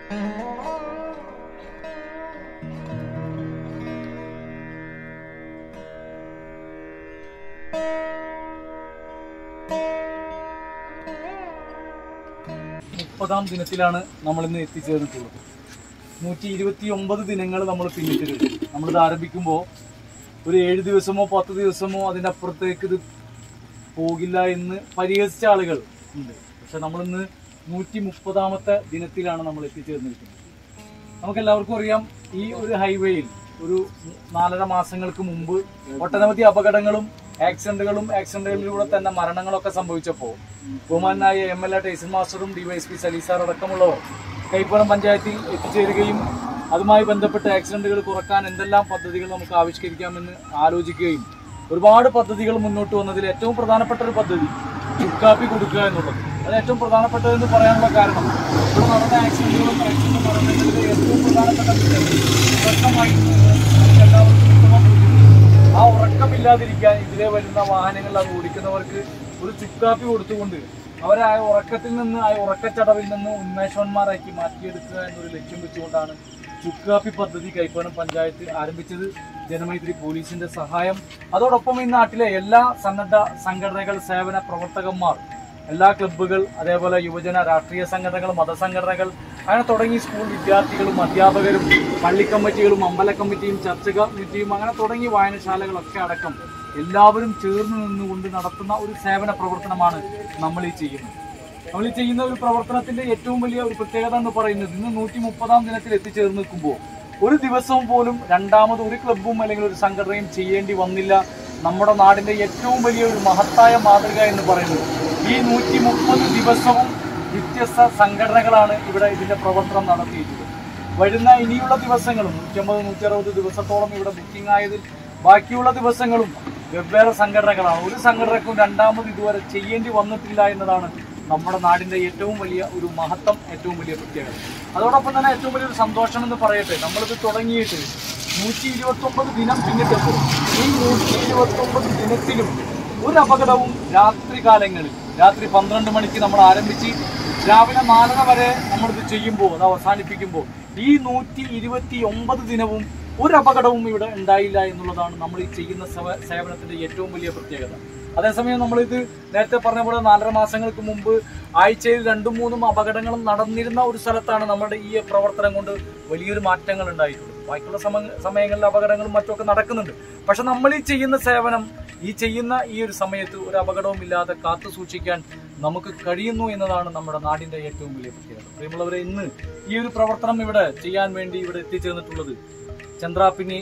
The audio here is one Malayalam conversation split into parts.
മുപ്പതാം ദിനത്തിലാണ് നമ്മൾ ഇന്ന് എത്തിച്ചേർന്നിട്ടുള്ളത് നൂറ്റി ഇരുപത്തി ഒമ്പത് ദിനങ്ങൾ നമ്മൾ പിന്നിട്ടിട്ടുണ്ട് നമ്മളിത് ആരംഭിക്കുമ്പോൾ ഒരു ഏഴ് ദിവസമോ പത്ത് ദിവസമോ അതിൻ്റെ അപ്പുറത്തേക്ക് ഇത് പോകില്ല എന്ന് പരിഹസിച്ച ആളുകൾ ഉണ്ട് പക്ഷെ നമ്മളിന്ന് നൂറ്റി മുപ്പതാമത്തെ ദിനത്തിലാണ് നമ്മൾ എത്തിച്ചേർന്നിരിക്കുന്നത് നമുക്കെല്ലാവർക്കും അറിയാം ഈ ഒരു ഹൈവേയിൽ ഒരു നാലര മാസങ്ങൾക്ക് മുമ്പ് ഒട്ടനവധി അപകടങ്ങളും ആക്സിഡന്റുകളും ആക്സിഡന്റുകളിലൂടെ തന്നെ മരണങ്ങളൊക്കെ സംഭവിച്ചപ്പോൾ ബഹുമാനായ എം എൽ എ ടൈസൺ മാസ്റ്ററും ഡിവൈഎസ്പി സലീസാർ അടക്കമുള്ളവർ കൈപ്പുറം പഞ്ചായത്തിൽ എത്തിച്ചേരുകയും അതുമായി ബന്ധപ്പെട്ട ആക്സിഡന്റുകൾ കുറക്കാൻ എന്തെല്ലാം പദ്ധതികൾ നമുക്ക് ആവിഷ്കരിക്കാമെന്ന് ആലോചിക്കുകയും ഒരുപാട് പദ്ധതികൾ മുന്നോട്ട് വന്നതിൽ ഏറ്റവും പ്രധാനപ്പെട്ട ഒരു പദ്ധതി ചുക്കാപ്പി കൊടുക്കുക എന്നുള്ളത് അത് ഏറ്റവും പ്രധാനപ്പെട്ടതെന്ന് പറയാനുള്ള കാരണം ഇവിടെ നടന്ന ആക്സിഡന്റുകളും ആക്സിഡന്റ് മരണങ്ങളിൽ ഏറ്റവും പ്രധാനപ്പെട്ട വിഷയം ഉറക്കമായി നമുക്ക് എല്ലാവർക്കും ഉത്തമം ബോധ്യമുണ്ട്. ആ ഉറക്കമില്ലാതിരിക്കാൻ ഇതിലെ വരുന്ന വാഹനങ്ങൾ അത് ഓടിക്കുന്നവർക്ക് ഒരു ചുക്കാപ്പി കൊടുത്തുകൊണ്ട് അവരെ ആ ഉറക്കത്തിൽ നിന്ന് ആ ഉറക്കച്ചടവിൽ നിന്ന് ഉന്മേഷവന്മാരാക്കി മാറ്റിയെടുക്കുക എന്നൊരു ലക്ഷ്യം വെച്ചുകൊണ്ടാണ് ചുക്കാപ്പി പദ്ധതി കൈപ്പനം പഞ്ചായത്ത് ആരംഭിച്ചത് ജനമൈത്രി പോലീസിന്റെ സഹായം അതോടൊപ്പം ഈ നാട്ടിലെ എല്ലാ സന്നദ്ധ സംഘടനകൾ സേവന പ്രവർത്തകന്മാർ എല്ലാ ക്ലബ്ബുകൾ അതേപോലെ യുവജന രാഷ്ട്രീയ സംഘടനകൾ മതസംഘടനകൾ അങ്ങനെ തുടങ്ങി സ്കൂൾ വിദ്യാർത്ഥികളും അധ്യാപകരും പള്ളി കമ്മിറ്റികളും അമ്പല കമ്മിറ്റിയും ചർച്ച കമ്മിറ്റിയും അങ്ങനെ തുടങ്ങി വായനശാലകളൊക്കെ അടക്കം എല്ലാവരും ചേർന്ന് നിന്നുകൊണ്ട് നടത്തുന്ന ഒരു സേവന പ്രവർത്തനമാണ് നമ്മൾ ഈ ചെയ്യുന്നത് നമ്മൾ ഈ ചെയ്യുന്ന ഒരു പ്രവർത്തനത്തിന്റെ ഏറ്റവും വലിയ ഒരു പ്രത്യേകത എന്ന് പറയുന്നത് ഇന്ന് നൂറ്റി മുപ്പതാം ദിനത്തിൽ എത്തിച്ചേർന്ന് നിൽക്കുമ്പോൾ ഒരു ദിവസവും പോലും രണ്ടാമത് ഒരു ക്ലബ്ബും അല്ലെങ്കിൽ ഒരു സംഘടനയും ചെയ്യേണ്ടി വന്നില്ല നമ്മുടെ നാടിന്റെ ഏറ്റവും വലിയ ഒരു മഹത്തായ മാതൃക എന്ന് പറയുന്നത് ഈ നൂറ്റി മുപ്പത് ദിവസവും വ്യത്യസ്ത സംഘടനകളാണ് ഇവിടെ ഇതിന്റെ പ്രവർത്തനം നടത്തിയിട്ടുള്ളത് വരുന്ന ഇനിയുള്ള ദിവസങ്ങളും നൂറ്റമ്പത് നൂറ്റി അറുപത് ദിവസത്തോളം ഇവിടെ ബുക്കിംഗ് ആയതിൽ ബാക്കിയുള്ള ദിവസങ്ങളും വെവ്വേറെ സംഘടനകളാണ് ഒരു സംഘടനക്കും രണ്ടാമത് ഇതുവരെ ചെയ്യേണ്ടി വന്നിട്ടില്ല എന്നതാണ് നമ്മുടെ നാടിന്റെ ഏറ്റവും വലിയ ഒരു മഹത്വം ഏറ്റവും വലിയ പ്രത്യേകത അതോടൊപ്പം തന്നെ ഏറ്റവും വലിയൊരു സന്തോഷം എന്ന് പറയട്ടെ നമ്മളിത് തുടങ്ങിയിട്ട് നൂറ്റി ഇരുപത്തി ഒമ്പത് ദിനം പിന്നിട്ടപ്പോൾ ഈ നൂറ്റി ഇരുപത്തി ഒമ്പത് ദിനത്തിലും ഒരു അപകടവും രാത്രി കാലങ്ങളിൽ രാത്രി പന്ത്രണ്ട് മണിക്ക് നമ്മൾ ആരംഭിച്ച് രാവിലെ നാലര വരെ നമ്മളിത് ചെയ്യുമ്പോൾ അത് അവസാനിപ്പിക്കുമ്പോൾ ഈ നൂറ്റി ഇരുപത്തി ഒമ്പത് ദിനവും ഒരു അപകടവും ഇവിടെ ഉണ്ടായില്ല എന്നുള്ളതാണ് നമ്മൾ ഈ ചെയ്യുന്ന സേവ- സേവനത്തിന്റെ ഏറ്റവും വലിയ പ്രത്യേകത അതേസമയം നമ്മളിത് നേരത്തെ പറഞ്ഞ പോലെ നാലര മാസങ്ങൾക്ക് മുമ്പ് ആഴ്ചയിൽ രണ്ടും മൂന്നും അപകടങ്ങളും നടന്നിരുന്ന ഒരു സ്ഥലത്താണ് നമ്മുടെ ഈ പ്രവർത്തനം കൊണ്ട് വലിയൊരു മാറ്റങ്ങൾ ഉണ്ടായിട്ടുള്ളത് ബാക്കിയുള്ള സമ സമയങ്ങളിൽ അപകടങ്ങളും മറ്റുമൊക്കെ നടക്കുന്നുണ്ട് പക്ഷെ നമ്മൾ ഈ ചെയ്യുന്ന സേവനം ഈ ചെയ്യുന്ന ഈ ഒരു സമയത്ത് ഒരു അപകടവും ഇല്ലാതെ കാത്തു സൂക്ഷിക്കാൻ നമുക്ക് കഴിയുന്നു എന്നതാണ് നമ്മുടെ നാടിന്റെ ഏറ്റവും വലിയ പ്രത്യേകത പ്രിയമുള്ളവരെ ഇന്ന് ഈ ഒരു പ്രവർത്തനം ഇവിടെ ചെയ്യാൻ വേണ്ടി ഇവിടെ എത്തിച്ചേർന്നിട്ടുള്ളത് ചന്ദ്രാപ്പിനി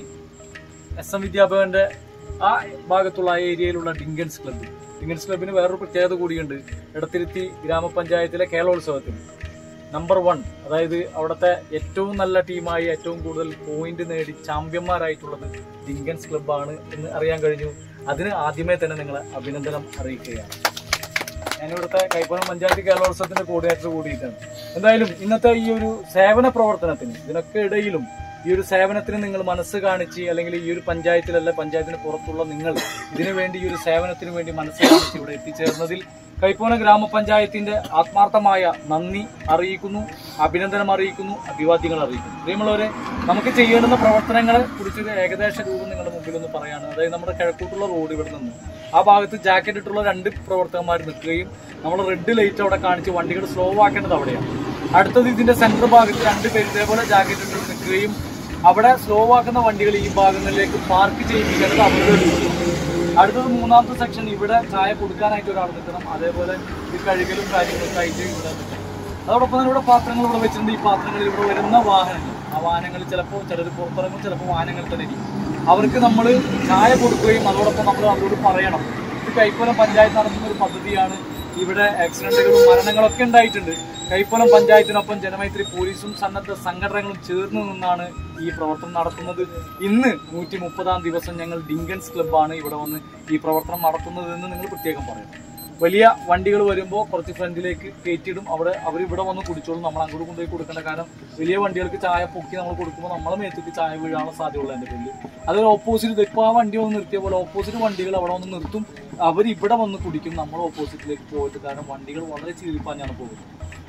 എസ് എം വിദ്യാഭവന്റെ ആ ഭാഗത്തുള്ള ആ ഏരിയയിലുള്ള ഡിങ്കൻസ് ക്ലബ്ബ് ഡിങ്കൻസ് ക്ലബ്ബിന് വേറൊരു പ്രത്യേകത കൂടിയുണ്ട് ഇടത്തിരുത്തി ഗ്രാമപഞ്ചായത്തിലെ കേരളോത്സവത്തിന് നമ്പർ വൺ അതായത് അവിടുത്തെ ഏറ്റവും നല്ല ടീമായി ഏറ്റവും കൂടുതൽ പോയിന്റ് നേടി ചാമ്പ്യന്മാരായിട്ടുള്ളത് ഡിങ്കൻസ് ക്ലബ്ബാണ് എന്ന് അറിയാൻ കഴിഞ്ഞു അതിന് ആദ്യമേ തന്നെ നിങ്ങളെ അഭിനന്ദനം അറിയിക്കുകയാണ് ഞാനിവിടുത്തെ കൈപ്പുറം പഞ്ചായത്ത് കേരളോത്സവത്തിന്റെ കോർഡിനേറ്റർ കൂടിയിട്ടാണ് എന്തായാലും ഇന്നത്തെ ഈ ഒരു സേവന പ്രവർത്തനത്തിന് ഇതിനൊക്കെ ഇടയിലും ഈ ഒരു സേവനത്തിന് നിങ്ങൾ മനസ്സ് കാണിച്ച് അല്ലെങ്കിൽ ഈ ഒരു പഞ്ചായത്തിലല്ല പഞ്ചായത്തിന് പുറത്തുള്ള നിങ്ങൾ ഇതിനു വേണ്ടി ഈ ഒരു സേവനത്തിന് വേണ്ടി മനസ്സ് കാണിച്ച് ഇവിടെ എത്തിച്ചേർന്നതിൽ കൈപ്പോന ഗ്രാമപഞ്ചായത്തിന്റെ ആത്മാർത്ഥമായ നന്ദി അറിയിക്കുന്നു അഭിനന്ദനം അറിയിക്കുന്നു അഭിവാദ്യങ്ങൾ അറിയിക്കുന്നു പ്രിയമുള്ളവരെ നമുക്ക് ചെയ്യേണ്ടുന്ന പ്രവർത്തനങ്ങളെ കുറിച്ചൊരു ഏകദേശ രൂപം നിങ്ങളുടെ മുമ്പിൽ ഒന്ന് പറയാണ് അതായത് നമ്മുടെ കിഴക്കോട്ടുള്ള റോഡ് ഇവിടെ നിന്ന് ആ ഭാഗത്ത് ജാക്കറ്റ് ഇട്ടുള്ള രണ്ട് പ്രവർത്തകന്മാർ നിൽക്കുകയും നമ്മൾ റെഡ് ലൈറ്റ് അവിടെ കാണിച്ച് വണ്ടികൾ സ്ലോ ആക്കേണ്ടത് അവിടെയാണ് അടുത്തത് ഇതിന്റെ സെന്റർ ഭാഗത്ത് രണ്ട് പേര് ഇതേപോലെ ജാക്കറ്റ് ഇട്ട് നിൽക്കുകയും അവിടെ സ്ലോ ആക്കുന്ന വണ്ടികൾ ഈ ഭാഗങ്ങളിലേക്ക് പാർക്ക് ചെയ്യിപ്പിക്കേണ്ടത് അവരുടെ ഡ്യൂട്ടി അടുത്തത് മൂന്നാമത്തെ സെക്ഷൻ ഇവിടെ ചായ കൊടുക്കാനായിട്ട് ഒരാൾ നിൽക്കണം അതേപോലെ ഈ കഴുകലും കാര്യങ്ങളൊക്കെ ആയിട്ട് ഇവിടെ നിൽക്കണം അതോടൊപ്പം തന്നെ ഇവിടെ പാത്രങ്ങൾ ഇവിടെ വെച്ചിട്ടുണ്ട് ഈ പാത്രങ്ങളിൽ ഇവിടെ വരുന്ന വാഹനങ്ങൾ ആ വാഹനങ്ങൾ ചിലപ്പോൾ ചിലർ പുറത്തിറങ്ങും ചിലപ്പോൾ വാഹനങ്ങളിൽ തന്നെ ഇരിക്കും അവർക്ക് നമ്മൾ ചായ കൊടുക്കുകയും അതോടൊപ്പം നമ്മൾ അവരോട് പറയണം ഇത് കൈപ്പുലം പഞ്ചായത്ത് നടത്തുന്ന ഒരു പദ്ധതിയാണ് ഇവിടെ ആക്സിഡന്റുകളും മരണങ്ങളൊക്കെ ഉണ്ടായിട്ടുണ്ട് കൈപ്പുലം പഞ്ചായത്തിനൊപ്പം ജനമൈത്രി പോലീസും സന്നദ്ധ സംഘടനകളും ചേർന്ന് നിന്നാണ് ഈ പ്രവർത്തനം നടത്തുന്നത് ഇന്ന് നൂറ്റി മുപ്പതാം ദിവസം ഞങ്ങൾ ഡിങ്കൻസ് ക്ലബ്ബാണ് ഇവിടെ വന്ന് ഈ പ്രവർത്തനം നടത്തുന്നത് എന്ന് നിങ്ങൾ പ്രത്യേകം പറയണം വലിയ വണ്ടികൾ വരുമ്പോൾ കുറച്ച് ഫ്രണ്ടിലേക്ക് കയറ്റിയിടും അവിടെ അവർ ഇവിടെ വന്ന് കുടിച്ചോളും നമ്മൾ അങ്ങോട്ട് കൊണ്ടുപോയി കൊടുക്കേണ്ട കാരണം വലിയ വണ്ടികൾക്ക് ചായ പൊക്കി നമ്മൾ കൊടുക്കുമ്പോൾ നമ്മളെ മേത്തേക്ക് ചായ വീഴാനുള്ള സാധ്യതയുള്ള എൻ്റെ പേരിൽ അതൊരു ഓപ്പോസിറ്റ് ഇപ്പോൾ ആ വണ്ടി വന്ന് നിർത്തിയ പോലെ ഓപ്പോസിറ്റ് വണ്ടികൾ അവിടെ വന്ന് നിർത്തും അവർ ഇവിടെ വന്ന് കുടിക്കും നമ്മൾ ഓപ്പോസിറ്റിലേക്ക് പോയിട്ട് കാരണം വണ്ടികൾ വളരെ ചീറിപ്പാഞ്ഞാണ് പോകുന്നത്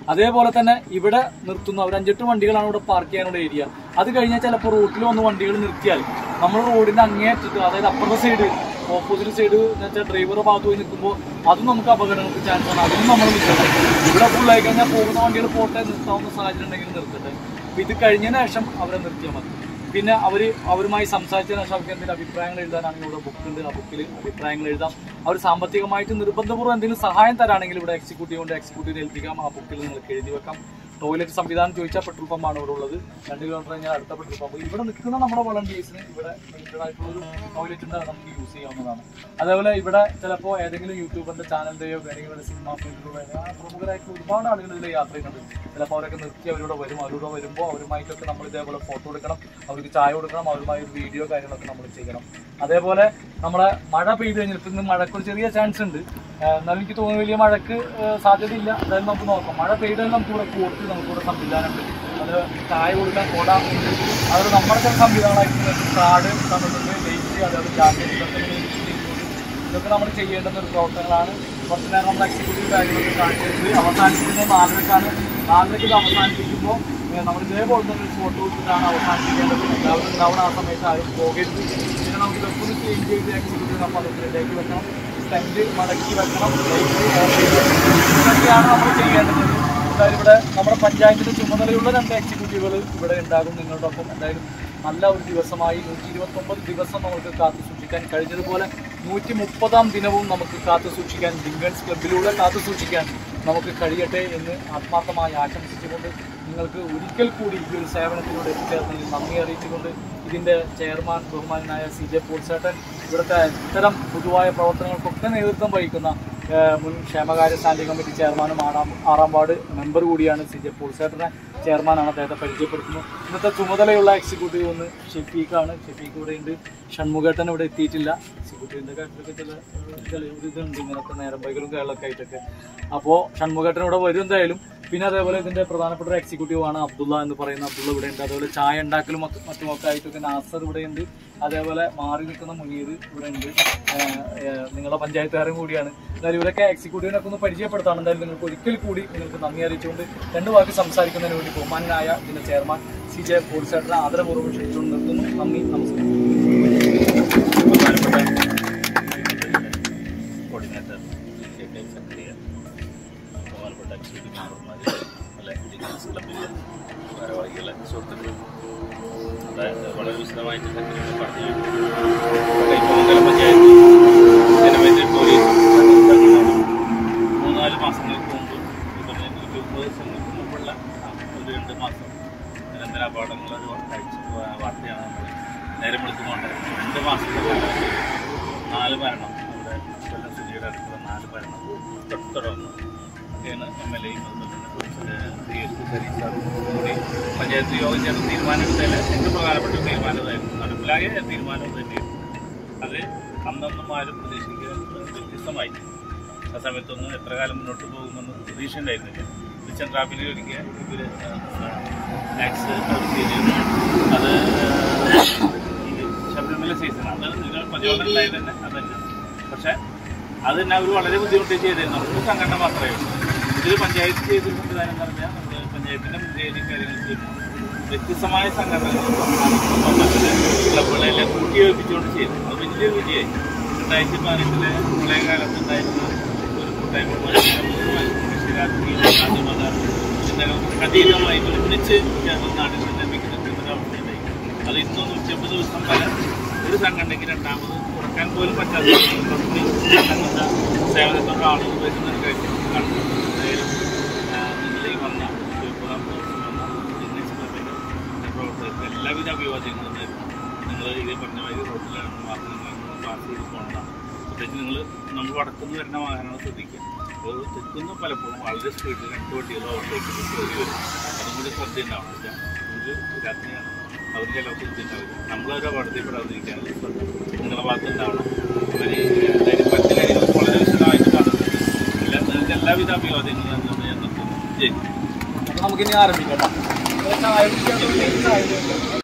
അതേപോലെ തന്നെ ഇവിടെ നിർത്തുന്ന ഒരു അഞ്ചെട്ട് വണ്ടികളാണ് ഇവിടെ പാർക്ക് ചെയ്യാനുള്ള ഏരിയ അത് കഴിഞ്ഞാൽ ചിലപ്പോൾ റോട്ടിൽ വന്ന് വണ്ടികൾ നിർത്തിയാൽ നമ്മൾ റോഡിന്റെ അങ്ങേയറ്റത്ത് അതായത് അപ്പുറത്തെ സൈഡ് ഓപ്പോസിറ്റ് സൈഡ് എന്ന് വെച്ചാൽ ഡ്രൈവർ ഭാഗത്ത് പോയി നിൽക്കുമ്പോൾ അതും നമുക്ക് അപകടങ്ങൾക്ക് ചാൻസ് ആണ് അതും നമ്മൾ നിൽക്കണം ഇവിടെ ഫുള്ളായി കഴിഞ്ഞാൽ പോകുന്ന വണ്ടികൾ പോട്ടെ നിർത്താവുന്ന സാഹചര്യം ഉണ്ടെങ്കിൽ നിർത്തട്ടെ അപ്പൊ ഇത് കഴിഞ്ഞതിന് ശേഷം അവരെ നിർത്തിയാൽ മതി പിന്നെ അവർ അവരുമായി സംസാരിച്ചതിന് ശേഷം അവർക്ക് എന്തെങ്കിലും അഭിപ്രായങ്ങൾ എഴുതാനാണെങ്കിൽ ഇവിടെ ബുക്ക് ഉണ്ട് ആ ബുക്കിൽ അഭിപ്രായങ്ങൾ എഴുതാം അവർ സാമ്പത്തികമായിട്ട് നിർബന്ധപൂർവ്വം എന്തെങ്കിലും സഹായം തരാണെങ്കിൽ ഇവിടെ എക്സിക്യൂട്ടീവ് കൊണ്ട് എക്സിക്യൂട്ടീവ് ഏൽപ്പിക്കാം ആ ബുക്കിൽ നിങ്ങൾക്ക് എഴുതി വെക്കാം ടോയ്ലറ്റ് സംവിധാനം ചോദിച്ചാൽ പെട്രോൾ പമ്പാണ് ഇവിടെ ഉള്ളത് രണ്ട് കിലോമീറ്റർ കഴിഞ്ഞാൽ അടുത്ത പെട്രോൾ പമ്പ് ഇവിടെ നിൽക്കുന്ന നമ്മുടെ വളണ്ടിയേഴ്സിന് ഇവിടെ ലിമിറ്റഡ് ആയിട്ടുള്ളൊരു ടോയ്ലറ്റ് ഉണ്ട് അത് നമുക്ക് യൂസ് ചെയ്യാവുന്നതാണ് അതേപോലെ ഇവിടെ ചിലപ്പോൾ ഏതെങ്കിലും യൂട്യൂബറിന്റെ ചാനലിന്റെയോ അല്ലെങ്കിൽ ഇവിടെ സിനിമ ഫീൽഡിലൂടെ പ്രമുഖരായിട്ടുള്ള ഒരുപാട് ആളുകൾ ഇതിൽ യാത്ര ചെയ്യുന്നുണ്ട് ചിലപ്പോൾ അവരൊക്കെ നിർത്തി അവരോട് വരും അവരോട് വരുമ്പോൾ അവരുമായിട്ടൊക്കെ നമ്മൾ ഇതേപോലെ ഫോട്ടോ എടുക്കണം അവർക്ക് ചായ കൊടുക്കണം അവരുമായി ഒരു വീഡിയോ കാര്യങ്ങളൊക്കെ നമ്മൾ ചെയ്യണം അതേപോലെ നമ്മുടെ മഴ പെയ്ത് കഴിഞ്ഞാൽ ഇപ്പം ഇന്ന് മഴയ്ക്ക് ഒരു ചെറിയ ചാൻസ് ഉണ്ട് ഏഹ് എന്നാലും എനിക്ക് തോന്നുന്നു വലിയ മഴക്ക് ഏഹ് സാധ്യതയില്ല എന്തായാലും നമുക്ക് നോക്കാം മഴ പെയ്താൽ നമുക്കിവിടെ കോർട്ട് നമുക്കിവിടെ സംവിധാനമുണ്ട് അത് ചായ കൊടുക്കാൻ കൊട ഉണ്ട് അത് നമ്മുടെ ചില സംവിധാനമായിട്ട് കാർഡ് തന്നിട്ടുണ്ട് ലൈറ്റ് അതേപോലെ ജാക്കറ്റ് ഇതൊക്കെ നമ്മൾ ചെയ്തിട്ടുണ്ട്. ഇതൊക്കെ നമ്മൾ ചെയ്യേണ്ടുന്ന ഒരു പ്രവർത്തനങ്ങളാണ് കുറച്ച് നേരം നമ്മൾ എക്സിക്യൂട്ടീവ് കാര്യങ്ങളൊക്കെ കാണിച്ചിട്ട് അവസാനിപ്പിക്കുന്നത് നാലരക്കാണ് നാലരക്ക് ഇത് അവസാനിപ്പിക്കുമ്പോൾ ഏഹ് നമ്മൾ ഇതേപോലെ തന്നെ ഒരു ഫോട്ടോ എടുത്തിട്ടാണ് അവസാനിപ്പിക്കേണ്ടത് എല്ലാവരും ഉണ്ടാവുന്ന ആ സമയത്ത് ആരും പോകരുത് പിന്നെ നമുക്ക് ഇതൊക്കെ ഒന്ന് ചേഞ്ച് ചെയ്ത് എക്സിക്യൂട്ടീവ് നമ്മൾ അത് റെഡിയാക്കി വെക്കണം ടെൻറ്റ് മടക്കി വെക്കണം ലൈറ്റ് ഓഫ് ചെയ്ത് വെക്കണം. ഇതൊക്കെയാണ് നമ്മൾ ചെയ്യേണ്ടത് എന്തായാലും ഇവിടെ നമ്മുടെ പഞ്ചായത്തിന്റെ ചുമതലയുള്ള രണ്ട് എക്സിക്യൂട്ടീവുകൾ ഇവിടെ ഉണ്ടാകും നിങ്ങളുടെ ഒപ്പം എന്തായാലും നല്ല ഒരു ദിവസമായി നൂറ്റി ഇരുപത്തി ഒമ്പത് ദിവസം നമുക്ക് കാത്തു സൂക്ഷിക്കാൻ കഴിഞ്ഞതുപോലെ നൂറ്റി മുപ്പതാം ദിനവും നമുക്ക് കാത്തു സൂക്ഷിക്കാൻ ഡിങ്കൻസ് ക്ലബിലൂടെ കാത്തു സൂക്ഷിക്കാൻ നമുക്ക് കഴിയട്ടെ എന്ന് ആത്മാർത്ഥമായി ആശംസിച്ചുകൊണ്ട് നിങ്ങൾക്ക് ഒരിക്കൽ കൂടി ഈ ഒരു സേവനത്തിലൂടെ എത്തിച്ചേർന്നതിൽ നന്ദി അറിയിച്ചുകൊണ്ട് ഇതിന്റെ ചെയർമാൻ ബഹുമാനായ സി ജെ പോൾസേട്ടൻ ഇവിടുത്തെ ഇത്തരം പൊതുവായ പ്രവർത്തനങ്ങൾക്കൊക്കെ നേതൃത്വം വഹിക്കുന്ന ഏഹ് മുൻ ക്ഷേമകാര്യ സ്റ്റാൻഡിംഗ് കമ്മിറ്റി ചെയർമാനും ആറാം ആറാം വാർഡ് മെമ്പർ കൂടിയാണ് സി ജെ പോൾസേട്ടനെ ചെയർമാനാണ് അദ്ദേഹത്തെ പരിചയപ്പെടുത്തുന്നത് ഇന്നത്തെ ചുമതലയുള്ള എക്സിക്യൂട്ടീവ് ഒന്ന് ഷെഫീഖാണ് ഷെഫീഖ് ഇവിടെ ഉണ്ട് ഷൺമുഖേട്ടൻ ഇവിടെ എത്തിയിട്ടില്ല എക്സിക്യൂട്ടീവിൻ്റെ കാര്യത്തിലൊക്കെ ചില ഏഹ് ചില ഒരു ഇതുണ്ട് ഇങ്ങനത്തെ നേരം വൈകലും കേരളമൊക്കെ ആയിട്ടൊക്കെ അപ്പോൾ ഷൺമുഖേട്ടൻ ഇവിടെ വരും എന്തായാലും പിന്നെ അതേപോലെ ഇതിന്റെ പ്രധാനപ്പെട്ട ഒരു എക്സിക്യൂട്ടീവ് ആണ് അബ്ദുള്ള എന്ന് പറയുന്ന അബ്ദുള്ള ഇവിടെ ഉണ്ട് അതേപോലെ ചായ ഉണ്ടാക്കലും മറ്റും മറ്റുമൊക്കെ ആയിട്ടൊക്കെ നാസർ ഇവിടെ ഉണ്ട് അതേപോലെ മാറി നിൽക്കുന്ന മുനീർ ഇവിടെ ഉണ്ട് ഏഹ് ഏഹ് നിങ്ങളുടെ പഞ്ചായത്തുകാരും കൂടിയാണ് എന്തായാലും ഇവരൊക്കെ എക്സിക്യൂട്ടീവിനൊക്കെ ഒന്ന് പരിചയപ്പെടുത്താണ് എന്തായാലും നിങ്ങൾക്ക് ഒരിക്കൽ കൂടി നിങ്ങൾക്ക് നന്ദി അറിയിച്ചുകൊണ്ട് രണ്ട് വാക്ക് സംസാരിക്കുന്നതിന് വേണ്ടി ബഹുമാനായ ഇതിന്റെ ചെയർമാൻ സി ജെ പോളിസേട്ടനെ ആദരപൂർവ്വം ക്ഷണിച്ചുകൊണ്ട് നിർത്തുന്നു നന്ദി നമസ്കാരം കോർഡിനേറ്റർ സെക്രട്ടറി ബഹുമാനപ്പെട്ട എക്സിക്യൂട്ടീവ് മെമ്പർമാർ അല്ല ഡിഗ്രീസ് ക്ലബിൻ്റെ ഭാരവാഹികളെ സുഹൃത്തുക്കൾ അതായത് വളരെ വിശദമായിട്ട് സെക്രട്ടറി പറഞ്ഞു കൈപ്പമംഗലം പഞ്ചായത്ത് ജനമേറ്റ പോലീസ് മൂന്നാല് മാസങ്ങൾക്ക് മുമ്പ് ഇപ്പം നൂറ്റി മുപ്പത് ദിവസങ്ങൾക്ക് മുമ്പുള്ള ആ, ഒരു രണ്ട് മാസം നിരന്തര അപകടങ്ങൾ ഒരു കാഴ്ച വാർത്തയാണ് നമ്മൾ നേരം വിളിച്ചുകൊണ്ട് രണ്ട് മാസത്തെ കാലഘട്ടത്തിൽ നാല് മരണം നമ്മുടെ കൊല്ലം സിറ്റിയുടെ അടുത്തുള്ള നാല് മരണം തൊട്ട് തുടർന്ന് ആണ് എം എൽ എയും അതുപോലെ തന്നെ ഡി എസ് പി സരീഷ് സാറും കൂടി പഞ്ചായത്ത് യോഗം ചേർന്ന് തീരുമാനമെടുത്തതിൽ ഏറ്റവും പ്രധാനപ്പെട്ട ഒരു തീരുമാനമായിരുന്നു നടപ്പിലായ തീരുമാനം തന്നെയായിരുന്നു അത് അന്നൊന്നും ആരും പ്രതീക്ഷിക്കാൻ വ്യത്യസ്തമായി ആ സമയത്തൊന്നും എത്ര കാലം മുന്നോട്ട് പോകുമെന്ന് പ്രതീക്ഷ ഉണ്ടായിരുന്നില്ല വിച്ചൻ ട്രാഫിക്കിൽ ഒരിക്കൽ ഇവർ ടാക്സ് ചെയ്തിരുന്നു അത് ഈ ശബരിമല സീസണാണ് അത് നിങ്ങൾ പ്രചോദനം ഉണ്ടായത് തന്നെ അതന്നെ പക്ഷേ അത് തന്നെ അവർ വളരെ ബുദ്ധിമുട്ട് ചെയ്തിരുന്നു അവർക്ക് സംഘടന മാത്രമേ ഉള്ളൂ ഇതിൽ പഞ്ചായത്ത് ചെയ്തൊരു സംവിധാനം എന്ന് പറഞ്ഞാൽ നമ്മൾ പഞ്ചായത്തിൻ്റെ മുൻകൈയും കാര്യങ്ങൾക്ക് വ്യത്യസ്തമായ സംഘടനകൾ ക്ലബുകളെല്ലാം കൂട്ടിയോജിപ്പിച്ചുകൊണ്ട് ചെയ്തു അത് വലിയൊരു വിജയമായി രണ്ടായിരത്തി പതിനെട്ടിലെ പ്രളയകാലത്ത് ഉണ്ടായിരുന്ന ഒരു കൂട്ടായ്മ രാഷ്ട്രീയ മാധ്യമത ചിന്തകൾക്ക് അതീതമായി ഒരുമിച്ച് ചേർന്ന് നാട്ടിൽ നിർമ്മിക്കുന്ന ഒരു അവസ്ഥയുണ്ടായി അത് ഇന്നും നൂറ്റമ്പത് ദിവസം വരെ ഒരു സംഘടനയ്ക്ക് രണ്ടാമത് തുറക്കാൻ പോലും പറ്റാത്ത സംഘടന സേവനത്തോടെ ആളുകൾ വരുന്ന ഒരു കാര്യം കാണുന്നു എന്തായാലും നിങ്ങൾ ഈ വന്ന തിരുപ്പുറം വന്ന ബിസിനസ് ക്ലബിൻ്റെ പ്രവർത്തകർക്ക് എല്ലാവിധ അഭിവാദ്യങ്ങളും നേരുന്നു നിങ്ങൾ ഇത് പറഞ്ഞ മാതിരി റോഡിലാണ് വാഹനങ്ങൾ പാസ് ചെയ്ത് പോകണതാണ് പ്രത്യേകിച്ച് നിങ്ങൾ നമ്മൾ വടക്കുന്ന് വരുന്ന വാഹനങ്ങൾ ശ്രദ്ധിക്കുക അത് തെക്കുന്ന പലപ്പോഴും വളരെ സ്പീഡിൽ രണ്ട് വണ്ടികൾ ഓവർടേക്ക് കയറി വരും അതും കൂടി ശ്രദ്ധയുണ്ടാവണം വെച്ചാൽ ഒരു രാത്രിയാണ് അവർ ചിലർക്ക് ശ്രദ്ധയുണ്ടാവില്ല നമ്മളൊരു അപകടത്തിൽപ്പെടാതിരിക്കാനുള്ള ശ്രദ്ധ നിങ്ങളുടെ ഭാഗത്തുണ്ടാവണം അവർ എന്തായാലും മറ്റു കാര്യങ്ങൾക്ക് വളരെ വിശദമായിട്ട് പറഞ്ഞിട്ടുണ്ട് എല്ലാ നിങ്ങൾക്ക് എല്ലാവിധ അഭിവാദ്യങ്ങളും തന്നെ ഞാൻ നിർത്തുന്നു ജയ് അപ്പൊ നമുക്കിനി ആരംഭിക്കാം കേട്ടോ. ചായ കുടിക്കാൻ വേണ്ടി ചായ കുടിക്കാം.